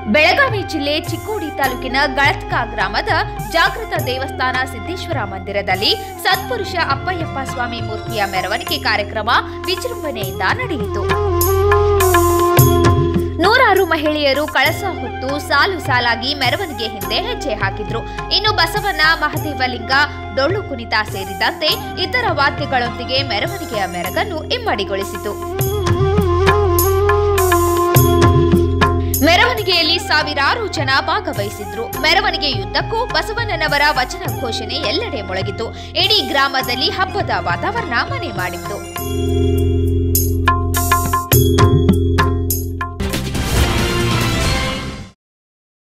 ಬೆಳಗಾವಿ ಜಿಲ್ಲೆ ಚಿಕ್ಕೋಡಿ ತಾಲೂಕಿನ ಗಳತ್ಕ ಗ್ರಾಮದ ಜಾಗೃತ ದೇವಸ್ಥಾನ ಸಿದ್ದೇಶ್ವರ ಮಂದಿರದಲ್ಲಿ ಸತ್ಪುರುಷ ಅಪ್ಪಯ್ಯಪ್ಪ ಸ್ವಾಮಿ ಮೂರ್ತಿಯ ಮೆರವಣಿಗೆ ಕಾರ್ಯಕ್ರಮ ವಿಜೃಂಭಣೆಯಿಂದ ನಡೆಯಿತು ನೂರಾರು ಮಹಿಳೆಯರು ಕಳಸ ಹೊತ್ತು ಸಾಲು ಸಾಲಾಗಿ ಮೆರವಣಿಗೆ ಹಿಂದೆ ಹೆಜ್ಜೆ ಹಾಕಿದ್ರು ಇನ್ನು ಬಸವಣ್ಣ ಮಹದೇವಲಿಂಗ ಡೊಳ್ಳು ಕುಣಿತ ಸೇರಿದಂತೆ ಇತರ ವಾದ್ಯಗಳೊಂದಿಗೆ ಮೆರವಣಿಗೆಯ ಮೆರಗನ್ನು ಇಮ್ಮಡಿಗೊಳಿಸಿತು ಮೆರವಣಿಗೆಯಲ್ಲಿ ಸಾವಿರಾರು ಜನ ಭಾಗವಹಿಸಿದ್ರು ಮೆರವಣಿಗೆಯುದ್ದಕ್ಕೂ ಬಸವಣ್ಣನವರ ವಚನ ಘೋಷಣೆ ಎಲ್ಲೆಡೆ ಮೊಳಗಿತು ಇಡೀ ಗ್ರಾಮದಲ್ಲಿ ಹಬ್ಬದ ವಾತಾವರಣ ಮನೆ ಮಾಡಿತ್ತು